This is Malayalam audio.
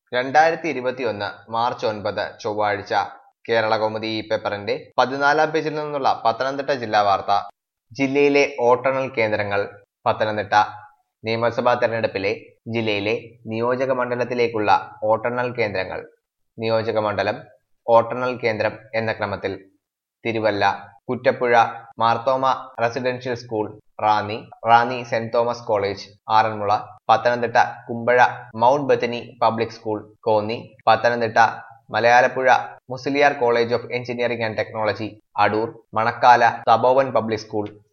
രണ്ടായിരത്തി ഇരുപത്തിയൊന്ന് മാർച്ച് ഒൻപത് ചൊവ്വാഴ്ച കേരള കൗമുദി ഈ പേപ്പറിന്റെ പതിനാലാം പേജിൽ നിന്നുള്ള പത്തനംതിട്ട ജില്ലാ വാർത്ത ജില്ലയിലെ വോട്ടെണ്ണൽ കേന്ദ്രങ്ങൾ പത്തനംതിട്ട നിയമസഭാ തെരഞ്ഞെടുപ്പിലെ ജില്ലയിലെ നിയോജക മണ്ഡലത്തിലേക്കുള്ള വോട്ടെണ്ണൽ കേന്ദ്രങ്ങൾ നിയോജക മണ്ഡലം വോട്ടെണ്ണൽ കേന്ദ്രം എന്ന ക്രമത്തിൽ Thiruvalla Kuttappuzha Marthoma residential school Ranni Ranni saint Thomas college Aranmula Pathanamthitta Kumbazha mount Bethany public school Konni Pathanamthitta Malayalappuzha Musaliar college of engineering and technology Adoor Manakkala Tapovan public school